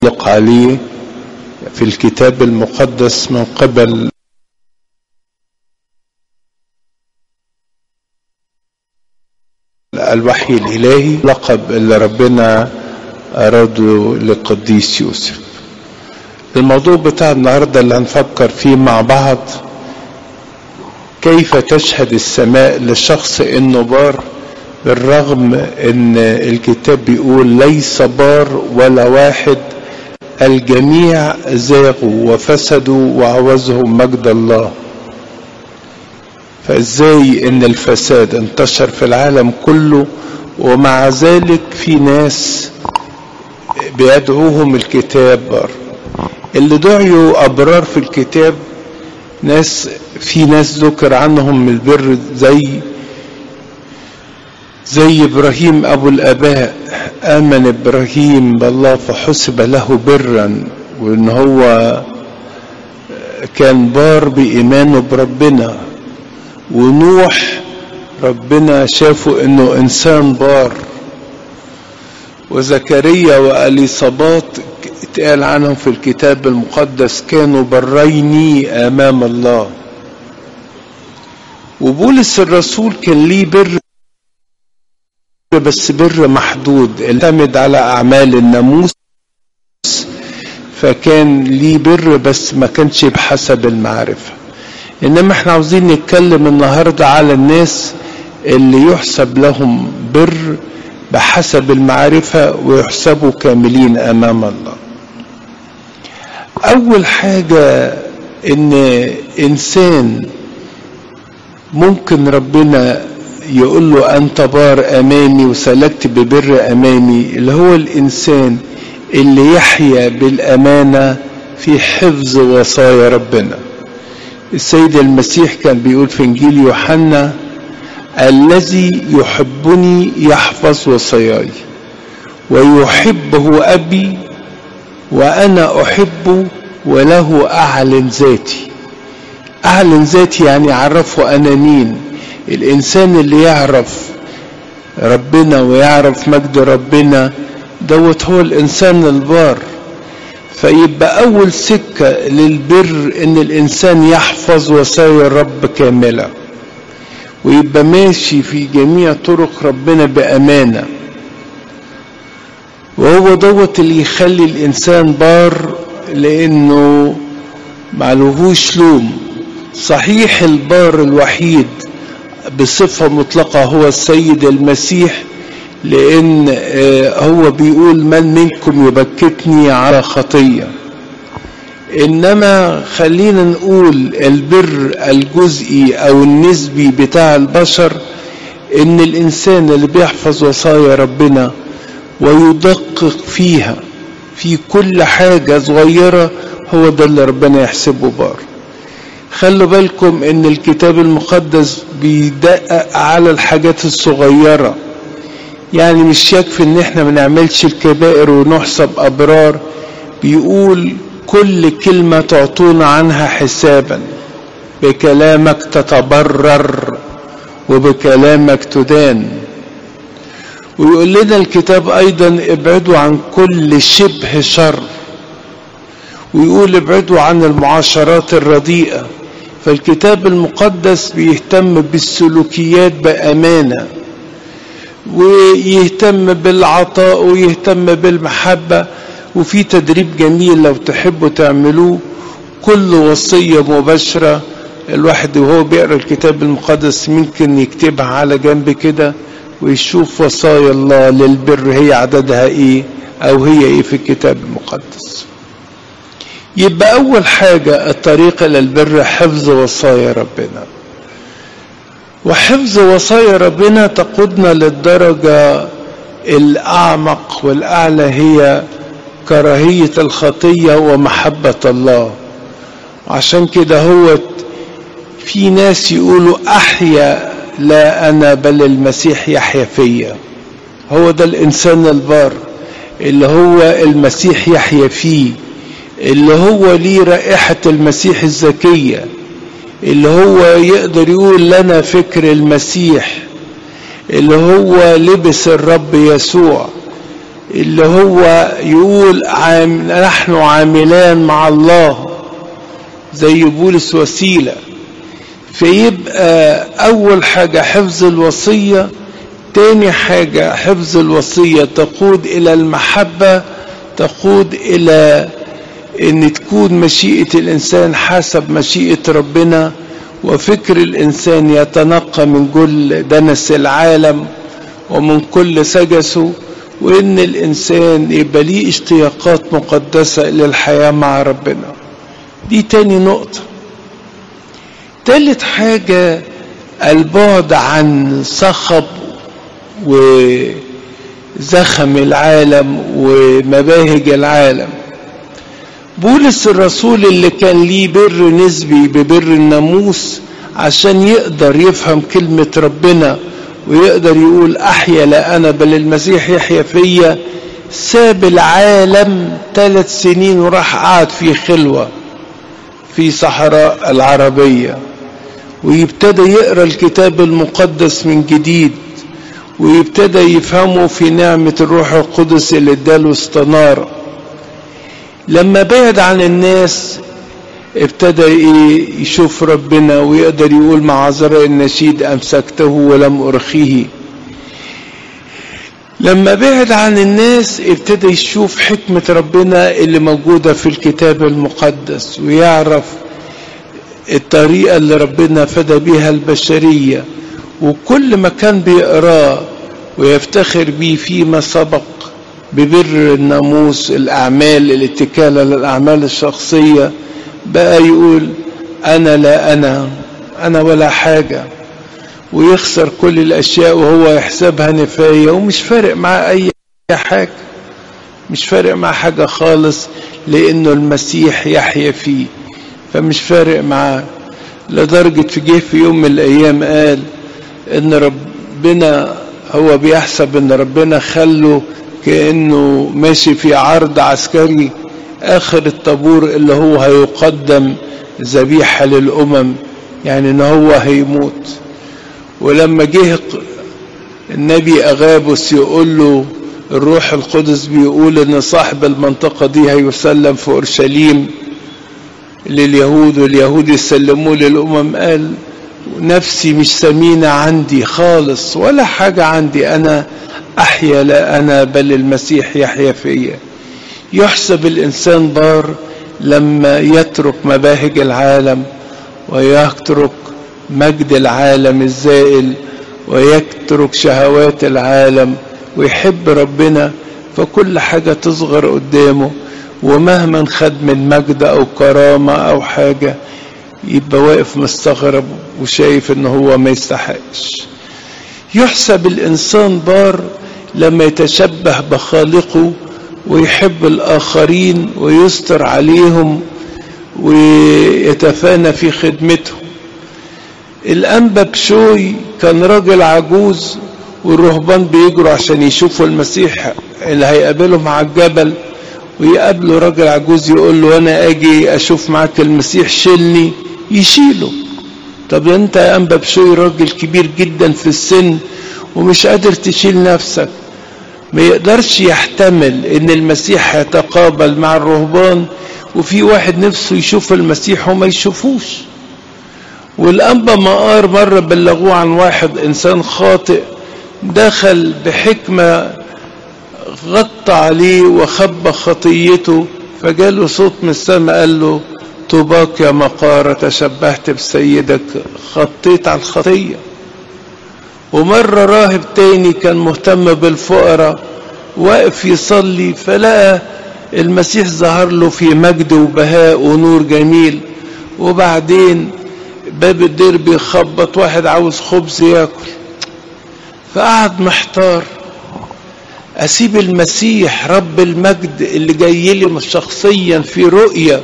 يطلق عليه في الكتاب المقدس من قبل الوحي الإلهي لقب اللي ربنا أراده لقديس يوسف الموضوع بتاع النهاردة اللي هنفكر فيه مع بعض كيف تشهد السماء لشخص انه بار بالرغم ان الكتاب بيقول ليس بار ولا واحد الجميع زاغوا وفسدوا وعوزهم مجد الله فازاي ان الفساد انتشر في العالم كله ومع ذلك في ناس بيدعوهم الكتاب بار اللي دعيوا ابرار في الكتاب ناس في ناس ذكر عنهم البر زي زي ابراهيم ابو الاباء امن ابراهيم بالله فحسب له برا وان هو كان بار بايمانه بربنا ونوح ربنا شافه انه انسان بار وزكريا واليصابات اتقال عنهم في الكتاب المقدس كانوا برين امام الله وبولس الرسول كان ليه بر بس بر محدود اعتمد على اعمال الناموس فكان ليه بر بس ما كانش بحسب المعرفة انما احنا عاوزين نتكلم النهاردة على الناس اللي يحسب لهم بر بحسب المعرفة ويحسبوا كاملين امام الله اول حاجة ان انسان ممكن ربنا يقول له انت بار امامي وسلكت ببر امامي اللي هو الانسان اللي يحيا بالامانه في حفظ وصايا ربنا السيد المسيح كان بيقول في انجيل يوحنا الذي يحبني يحفظ وصاياي ويحبه ابي وانا احبه وله اعلن ذاتي اعلن ذاتي يعني اعرفه انا مين الانسان اللي يعرف ربنا ويعرف مجد ربنا دوت هو الانسان البار فيبقى اول سكة للبر ان الانسان يحفظ وصايا الرب كاملة ويبقى ماشي في جميع طرق ربنا بامانة وهو دوت اللي يخلي الانسان بار لانه معلوهوش لوم صحيح البار الوحيد بصفة مطلقة هو السيد المسيح لأن هو بيقول من منكم يبكتني على خطية إنما خلينا نقول البر الجزئي أو النسبي بتاع البشر إن الإنسان اللي بيحفظ وصايا ربنا ويدقق فيها في كل حاجة صغيرة هو ده اللي ربنا يحسبه بار خلوا بالكم ان الكتاب المقدس بيدقق على الحاجات الصغيرة يعني مش يكفي ان احنا ما نعملش الكبائر ونحسب ابرار بيقول كل كلمة تعطون عنها حسابا بكلامك تتبرر وبكلامك تدان ويقول لنا الكتاب ايضا ابعدوا عن كل شبه شر ويقول ابعدوا عن المعاشرات الرديئة فالكتاب المقدس بيهتم بالسلوكيات بأمانة ويهتم بالعطاء ويهتم بالمحبة وفي تدريب جميل لو تحبوا تعملوه كل وصية مباشرة الواحد وهو بيقرأ الكتاب المقدس ممكن يكتبها على جنب كده ويشوف وصايا الله للبر هي عددها ايه او هي ايه في الكتاب المقدس يبقى أول حاجة الطريق إلى البر حفظ وصايا ربنا وحفظ وصايا ربنا تقودنا للدرجة الأعمق والأعلى هي كراهية الخطية ومحبة الله عشان كده هو في ناس يقولوا أحيا لا أنا بل المسيح يحيا فيا هو ده الإنسان البار اللي هو المسيح يحيا فيه اللي هو ليه رائحة المسيح الزكية اللي هو يقدر يقول لنا فكر المسيح اللي هو لبس الرب يسوع اللي هو يقول عام نحن عاملان مع الله زي بولس وسيلة فيبقى أول حاجة حفظ الوصية تاني حاجة حفظ الوصية تقود إلى المحبة تقود إلى أن تكون مشيئة الإنسان حسب مشيئة ربنا وفكر الإنسان يتنقى من كل دنس العالم ومن كل سجسه وإن الإنسان يبقى ليه اشتياقات مقدسة للحياة مع ربنا دي تاني نقطة تالت حاجة البعد عن صخب وزخم العالم ومباهج العالم بولس الرسول اللي كان ليه بر نسبي ببر الناموس عشان يقدر يفهم كلمة ربنا ويقدر يقول أحيا لا أنا بل المسيح يحيا فيا ساب العالم ثلاث سنين وراح قعد في خلوة في صحراء العربية ويبتدى يقرأ الكتاب المقدس من جديد ويبتدى يفهمه في نعمة الروح القدس اللي اداله استنارة لما بعد عن الناس ابتدى يشوف ربنا ويقدر يقول مع عذراء النشيد أمسكته ولم أرخيه لما بعد عن الناس ابتدى يشوف حكمة ربنا اللي موجودة في الكتاب المقدس ويعرف الطريقة اللي ربنا فدى بيها البشرية وكل ما كان بيقراه ويفتخر بيه فيما سبق ببر الناموس الأعمال الاتكالة للأعمال الشخصية بقى يقول أنا لا أنا أنا ولا حاجة ويخسر كل الأشياء وهو يحسبها نفاية ومش فارق معاه أي حاجة مش فارق معاه حاجة خالص لأنه المسيح يحيا فيه فمش فارق معاه لدرجة في جه في يوم من الأيام قال إن ربنا هو بيحسب إن ربنا خله كأنه ماشي في عرض عسكري آخر الطابور اللي هو هيقدم ذبيحة للأمم يعني إن هو هيموت ولما جه النبي أغابس يقول له الروح القدس بيقول إن صاحب المنطقة دي هيسلم في أورشليم لليهود واليهود يسلموه للأمم قال نفسي مش ثمينة عندي خالص ولا حاجة عندي أنا أحيا لا أنا بل المسيح يحيا فيا يحسب الإنسان بار لما يترك مباهج العالم ويترك مجد العالم الزائل ويترك شهوات العالم ويحب ربنا فكل حاجة تصغر قدامه ومهما خد من مجد أو كرامة أو حاجة يبقى واقف مستغرب وشايف ان هو ما يستحقش يحسب الانسان بار لما يتشبه بخالقه ويحب الاخرين ويستر عليهم ويتفانى في خدمتهم الانبا بشوي كان راجل عجوز والرهبان بيجروا عشان يشوفوا المسيح اللي هيقابلهم على الجبل ويقابله راجل عجوز يقول له انا اجي اشوف معاك المسيح شيلني يشيله طب انت يا انبا بشوي راجل كبير جدا في السن ومش قادر تشيل نفسك ما يقدرش يحتمل ان المسيح يتقابل مع الرهبان وفي واحد نفسه يشوف المسيح وما يشوفوش والانبا مقار مرة بلغوه عن واحد انسان خاطئ دخل بحكمة غطى عليه وخبى خطيته فجاله صوت من السماء قال له طوباك يا مقارة تشبهت بسيدك خطيت على الخطية ومرة راهب تاني كان مهتم بالفقراء واقف يصلي فلقى المسيح ظهر له في مجد وبهاء ونور جميل وبعدين باب الدير بيخبط واحد عاوز خبز ياكل فقعد محتار اسيب المسيح رب المجد اللي جاي لي شخصيا في رؤيه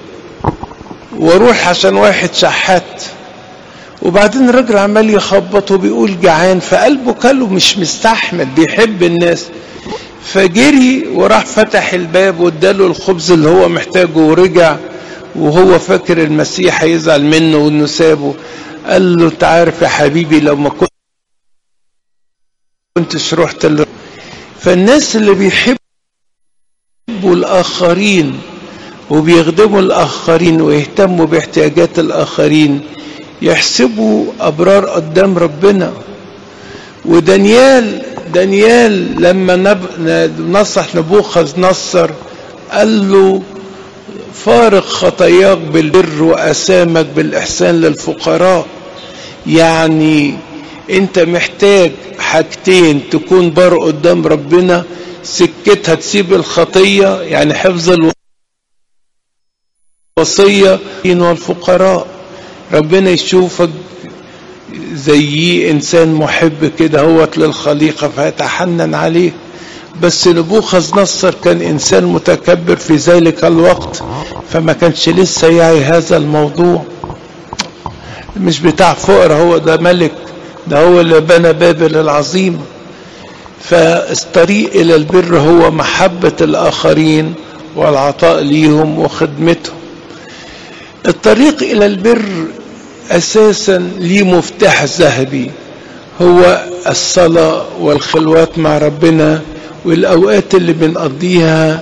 واروح عشان واحد شحات وبعدين الراجل عمال يخبط وبيقول جعان فقلبه كله مش مستحمل بيحب الناس فجري وراح فتح الباب واداله الخبز اللي هو محتاجه ورجع وهو فاكر المسيح هيزعل منه وانه سابه قال له انت عارف يا حبيبي لو ما كنتش رحت له فالناس اللي بيحبوا الآخرين وبيخدموا الآخرين ويهتموا باحتياجات الآخرين يحسبوا أبرار قدام ربنا ودانيال دانيال لما نب... نصح نبوخذ نصر قال له فارق خطاياك بالبر وأسامك بالإحسان للفقراء يعني انت محتاج حاجتين تكون بر قدام ربنا سكتها تسيب الخطية يعني حفظ الوصية والفقراء ربنا يشوفك زي انسان محب كده هوت للخليقة فيتحنن عليك بس نبوخذ نصر كان انسان متكبر في ذلك الوقت فما كانش لسه يعي هذا الموضوع مش بتاع فقر هو ده ملك ده هو اللي بنى بابل العظيمة فالطريق إلى البر هو محبة الآخرين والعطاء ليهم وخدمتهم الطريق إلى البر أساسا ليه مفتاح ذهبي هو الصلاة والخلوات مع ربنا والأوقات اللي بنقضيها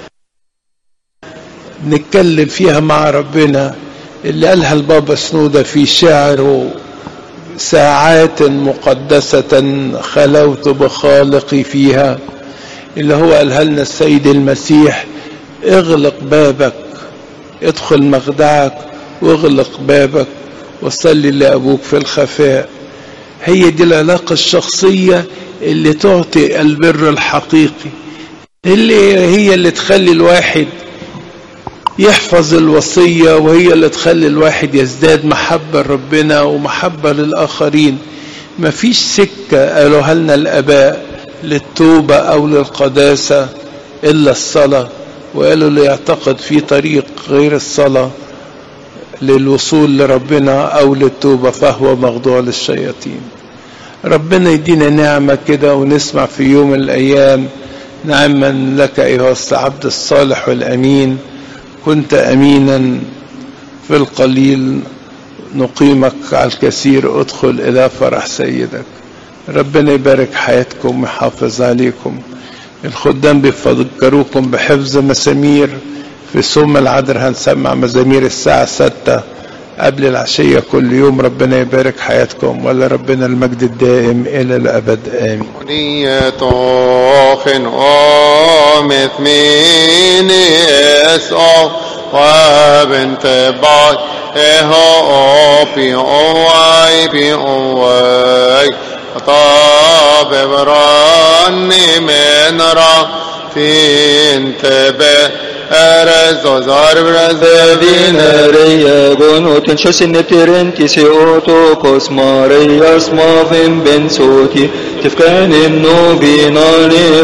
نتكلم فيها مع ربنا اللي قالها البابا سنودة في شعره ساعات مقدسة خلوت بخالقي فيها اللي هو قالها لنا السيد المسيح اغلق بابك ادخل مخدعك واغلق بابك وصلي لأبوك في الخفاء هي دي العلاقة الشخصية اللي تعطي البر الحقيقي اللي هي اللي تخلي الواحد يحفظ الوصية وهي اللي تخلي الواحد يزداد محبة لربنا ومحبة للآخرين مفيش سكة قالوها لنا الآباء للتوبة أو للقداسة إلا الصلاة وقالوا اللي يعتقد في طريق غير الصلاة للوصول لربنا أو للتوبة فهو مخضوع للشياطين ربنا يدينا نعمة كده ونسمع في يوم من الأيام نعما لك أيها العبد الصالح والأمين كنت أمينا في القليل نقيمك على الكثير ادخل إلى فرح سيدك ربنا يبارك حياتكم ويحافظ عليكم الخدام بيفكروكم بحفظ مسامير في سم العذر هنسمع مزامير الساعة ستة قبل العشية كل يوم ربنا يبارك حياتكم ولا ربنا المجد الدائم إلى الأبد آمين Nyetochen omet minis o waben tebak eho opi oai pi oai طاب براني من را فين تبه أرز وزار برزدين Dinarija gonutin šasinetirinti si oto kosmarija smavim ben soti tifkanin nubinani